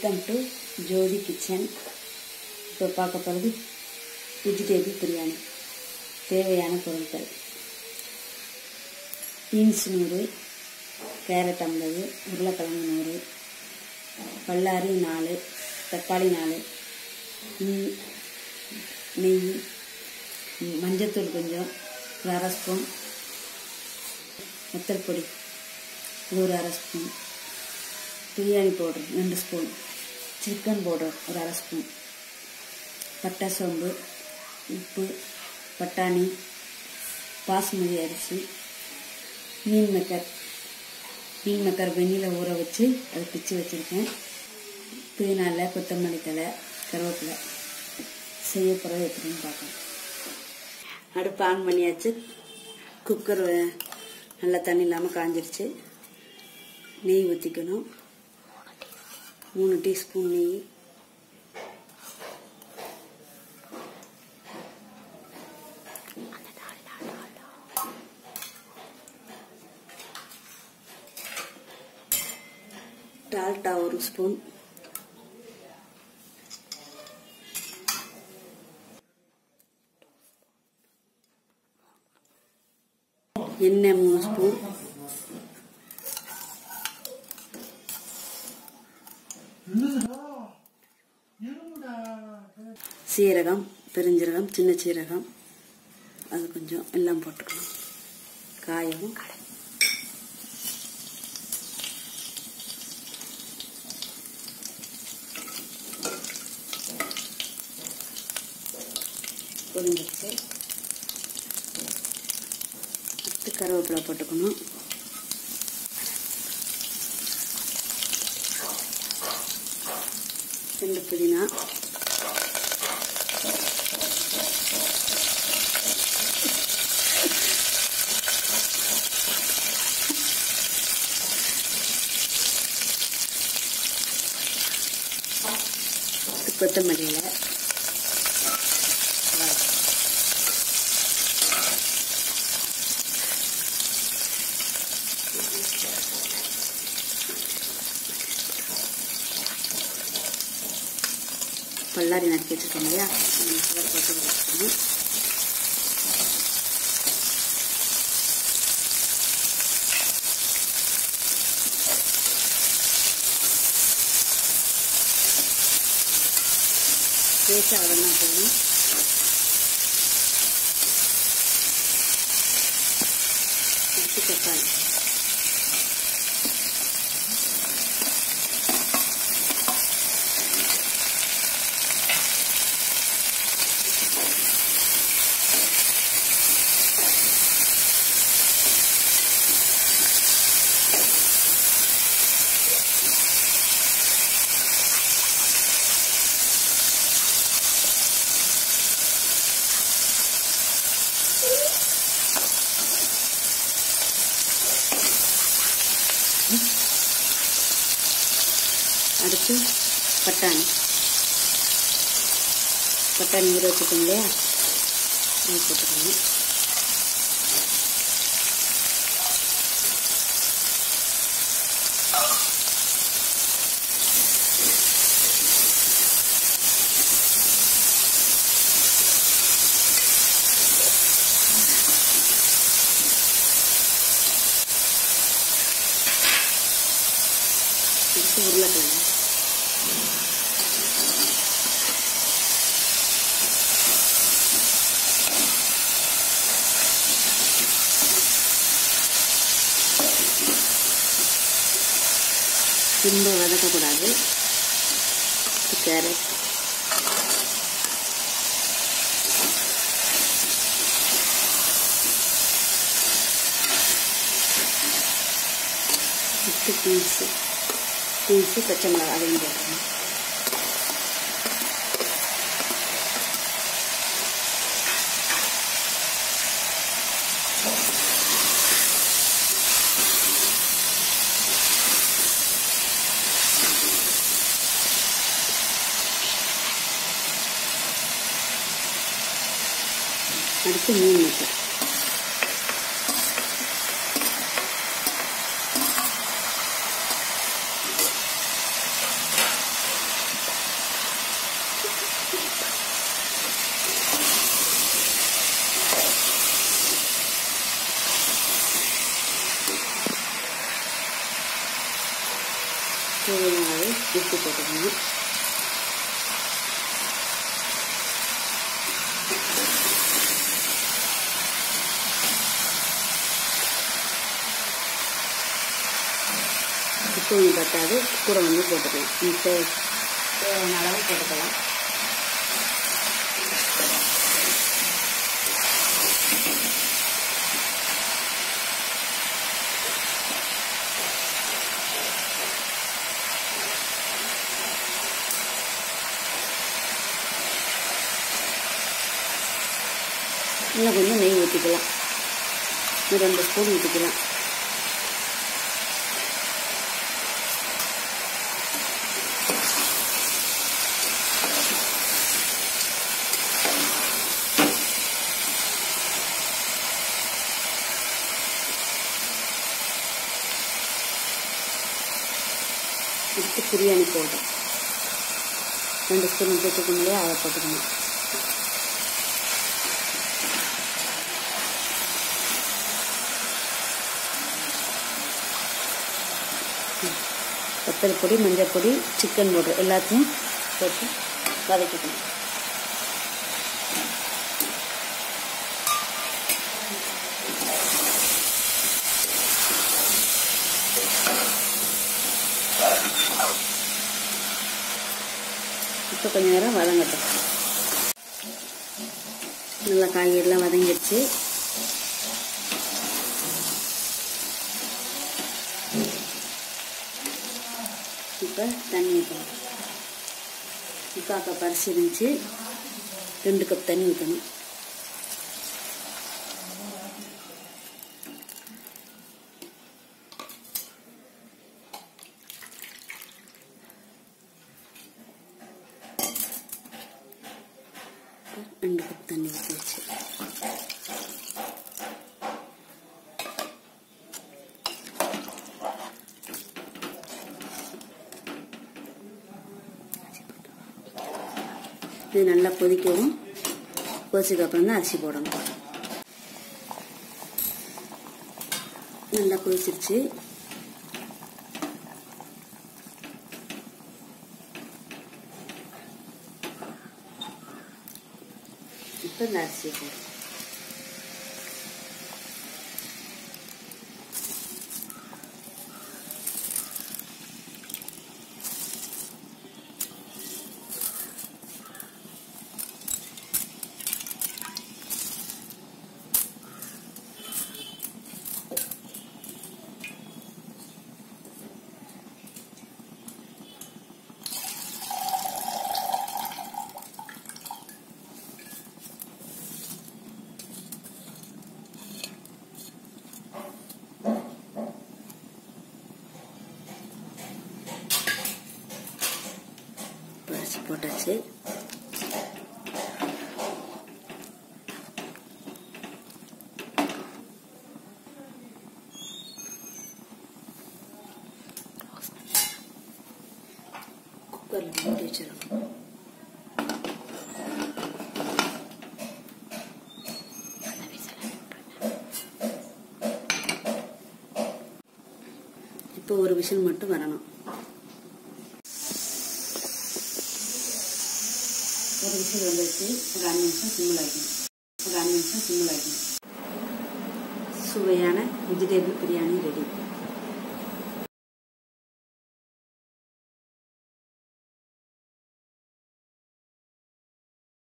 welcome to Jothi kitchen இப்போ பார்க்க போகிறது வெஜிடேபிள் பிரியாணி தேவையான பொருட்கள் பீன்ஸ் நூறு கேரட் ஐம்பது உருளைக்கிழங்கு நூறு பல்லாரி நாலு தக்காளி நாலு ம், நெய் ம், மஞ்சத்தூள் கொஞ்சம் ஒரு அரை ஸ்பூன் வத்தல் பொடி இது ஒரு அரை ஸ்பூன் பிரியாணி பவுடர் ரெண்டு ஸ்பூன் சிக்கன் பவுடர் ஒரு அரை ஸ்பூன் பட்டை சோம்பு உப்பு பட்டாணி பாசுமதி அரிசி மீன் மக்கர் மீன் மக்கர் வெந்நியில் ஊற வச்சு அதை பிச்சு வச்சுருக்கேன் புதினால கொத்தமல்லி தழை கருவேப்பிலை செய்ய போகிறது எப்படின்னு பார்க்கலாம் அடுப்பு ஆன் பண்ணியாச்சு குக்கர் வ- நல்லா தண்ணி இல்லாமல் காஞ்சிருச்சு நெய் ஊற்றிக்கணும் மூணு டீஸ்பூன் நெய் டால்டா ஒரு ஸ்பூன் எண்ணெய் மூணு ஸ்பூன் சீரகம் பெருஞ்சீரகம் சின்ன சீரகம் அது கொஞ்சம் எல்லாம் போட்டுக்கணும் காயவும் பொரிஞ்சிருச்சு அடுத்து கருவேப்பிலை போட்டுக்கணும் ரெண்டு புதினா அடுத்து கொத்தமல்லி இலை பல்லாரி நறுக்கி வச்சிருக்கோம் இல்லையா அந்த மசாலா போட்டு வச்சுக்கணும் பேச அவ்வளோதான் போதும் அடுத்து தக்காளி அடுத்து பட்டாணி பட்டாணி ஊற வச்சுக்கோங்க இல்லையா அது போட்டுக்கணும் அடுத்து உருளைக்கிழங்கு ரொம்ப வதக்கக்கூடாது கேரட் அடுத்து பீன்ஸு பீன்ஸு பச்சை மிளகா அதையும் போட்டுக்கணும் அடுத்து மீன் மக்கள் போட்டுக்கணும் உப்பு பத்தாது கூட வந்து போட்டுக்கலாம் இந்த தே- தேவையான அளவு போட்டுக்கலாம் இன்னும் கொஞ்சம் நெய் ஊற்றிக்கலாம் ஒரு ரெண்டு ஸ்பூன் ஊற்றிக்கலாம் இதுக்கு பிரியாணி பவுடர் ரெண்டு ஸ்பூன் போட்டுக்கணும் இல்லையா அதை போட்டுக்கணும் வத்தல் பொடி மஞ்சள் பொடி சிக்கன் பவுடர் எல்லாத்தையும் போட்டு வதக்கிக்கணும் இப்போ கொஞ்ச நேரம் வதங்கட்டும் நல்லா காய்கறிலாம் வதங்கிடுச்சு இப்போ தண்ணி ஊற்றணும் முக்கால் கப் அரிசி இருந்துச்சு ரெண்டு கப் தண்ணி ஊற்றணும் ரெண்டு கப் தண்ணி ஊற்றிடுச்சு இது நல்லா கொதிக்கவும் கொதிச்சதுக்கு அப்புறம் தான் அரிசி போடணும் நல்லா கொதிச்சிருச்சு இப்போ இந்த அரிசியை போடும் இப்போ அரிசி போட்டாச்சு குக்கரில் மூடி வச்சிடணும் இப்போ ஒரு விசில் மட்டும் வரணும் ஒரு விசில் வந்துருச்சு ஒரு அஞ்சு நிமிஷம் சிம்மில் வைக்கணும் ஒரு அஞ்சு நிமிஷம் சிம்மில் வைக்கணும் சுவையான வெஜிடேபிள் பிரியாணி ரெடி